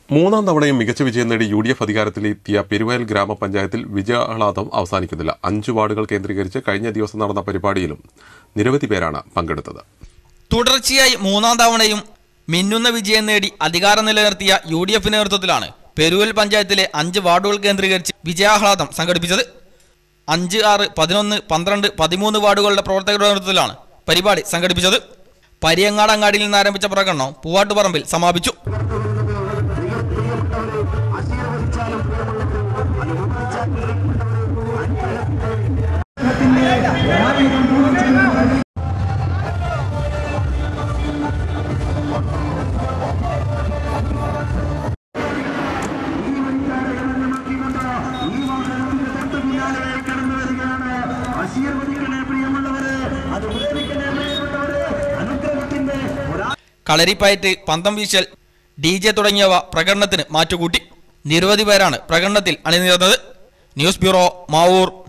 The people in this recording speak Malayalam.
മൂന്നാം തവണയും മികച്ച വിജയം നേടി യു ഡി എഫ് അധികാരത്തിലെത്തിയ പെരുവയൽ ഗ്രാമപഞ്ചായത്തിൽ വിജയാഹ്ലാദം അവസാനിക്കുന്നില്ല അഞ്ചു വാർഡുകൾ കേന്ദ്രീകരിച്ച് കഴിഞ്ഞ ദിവസം നടന്ന പരിപാടിയിലും നിരവധി പേരാണ് പങ്കെടുത്തത് തുടർച്ചയായി മൂന്നാം തവണയും മിന്നുന്ന വിജയം നേടി അധികാരം നിലനിർത്തിയ യു ഡി എഫ് നേതൃത്വത്തിലാണ് പെരുവൽ പഞ്ചായത്തിലെ അഞ്ച് വാർഡുകൾ കേന്ദ്രീകരിച്ച് വിജയാഹ്ലാദം സംഘടിപ്പിച്ചത് അഞ്ച് ആറ് പതിനൊന്ന് പന്ത്രണ്ട് പതിമൂന്ന് വാർഡുകളുടെ പ്രവർത്തകരുടെ നേതൃത്വത്തിലാണ് പരിപാടി സംഘടിപ്പിച്ചത് പരിയങ്ങാട് അങ്ങാടിയിൽ നിന്ന് ആരംഭിച്ച പ്രകടനം പൂവാട്ടുപറമ്പിൽ സമാപിച്ചു കളരിപ്പയറ്റ് പന്തം വീശൽ ഡി ജെ തുടങ്ങിയവ പ്രകടനത്തിന് മാറ്റുകൂട്ടി നിരവധി പേരാണ് പ്രകടനത്തിൽ അണിനിരന്നത് ന്യൂസ് ബ്യൂറോ മാവൂർ